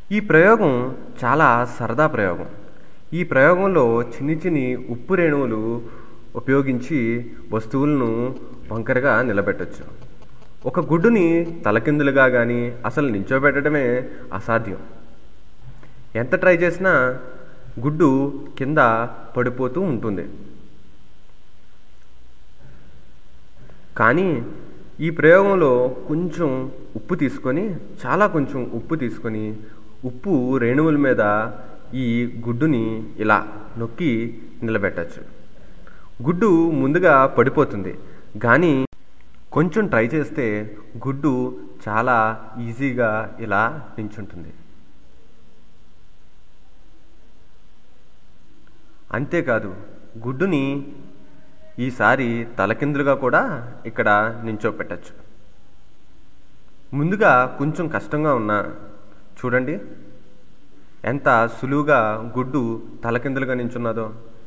ఈ ప్రయోగం చాలా సరదా ప్రయోగం ఈ ప్రయోగంలో చిన్ని చిన్ని ఉప్పు రేణువులు ఉపయోగించి వస్తువులను వంకరగా నిలబెట్టచ్చు ఒక గుడ్డుని తలకిందులుగా కానీ అసలు నించోబెట్టడమే అసాధ్యం ఎంత ట్రై చేసినా గుడ్డు కింద పడిపోతూ ఉంటుంది కానీ ఈ ప్రయోగంలో కొంచెం ఉప్పు తీసుకొని చాలా కొంచెం ఉప్పు తీసుకొని ఉప్పు రేణువుల మీద ఈ గుడ్డుని ఇలా నొక్కి నిలబెట్టచ్చు గుడ్డు ముందుగా పడిపోతుంది కానీ కొంచెం ట్రై చేస్తే గుడ్డు చాలా ఈజీగా ఇలా నించుంటుంది అంతేకాదు గుడ్డుని ఈసారి తలకిందులుగా కూడా ఇక్కడ నించోపెట్టచ్చు ముందుగా కొంచెం కష్టంగా ఉన్నా చూడండి ఎంత సులువుగా గుడ్డు తలకిందులుగా నించున్నదో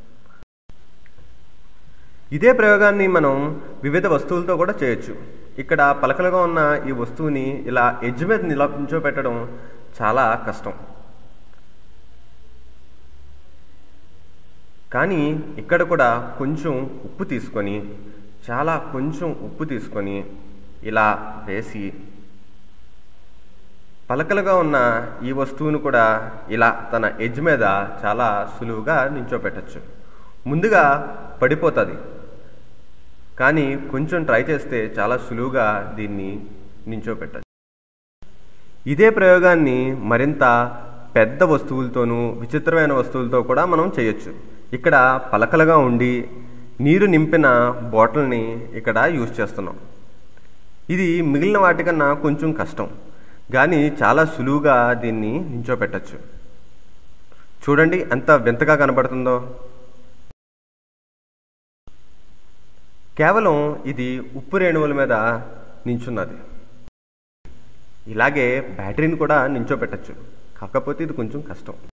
ఇదే ప్రయోగాన్ని మనం వివిధ వస్తువులతో కూడా చేయొచ్చు ఇక్కడ పలకలుగా ఉన్న ఈ వస్తువుని ఇలా ఎడ్జ్ మీద నిల నించోపెట్టడం చాలా కష్టం కానీ ఇక్కడ కూడా కొంచెం ఉప్పు తీసుకొని చాలా కొంచెం ఉప్పు తీసుకొని ఇలా వేసి పలకలుగా ఉన్న ఈ వస్తువును కూడా ఇలా తన ఎడ్జ్ మీద చాలా సులువుగా నించోపెట్టచ్చు ముందుగా పడిపోతుంది కానీ కొంచెం ట్రై చేస్తే చాలా సులువుగా దీన్ని నించోపెట్టచ్చు ఇదే ప్రయోగాన్ని మరింత పెద్ద వస్తువులతోనూ విచిత్రమైన వస్తువులతో కూడా మనం చేయొచ్చు ఇక్కడ పలకలుగా ఉండి నీరు నింపిన బాటిల్ని ఇక్కడ యూజ్ చేస్తున్నాం ఇది మిగిలిన వాటికన్నా కొంచెం కష్టం కానీ చాలా సులువుగా దీన్ని నించోపెట్టచ్చు చూడండి ఎంత వింతగా కనబడుతుందో కేవలం ఇది ఉప్పు రేణువుల మీద నించున్నది ఇలాగే బ్యాటరీని కూడా నించోపెట్టచ్చు కాకపోతే ఇది కొంచెం కష్టం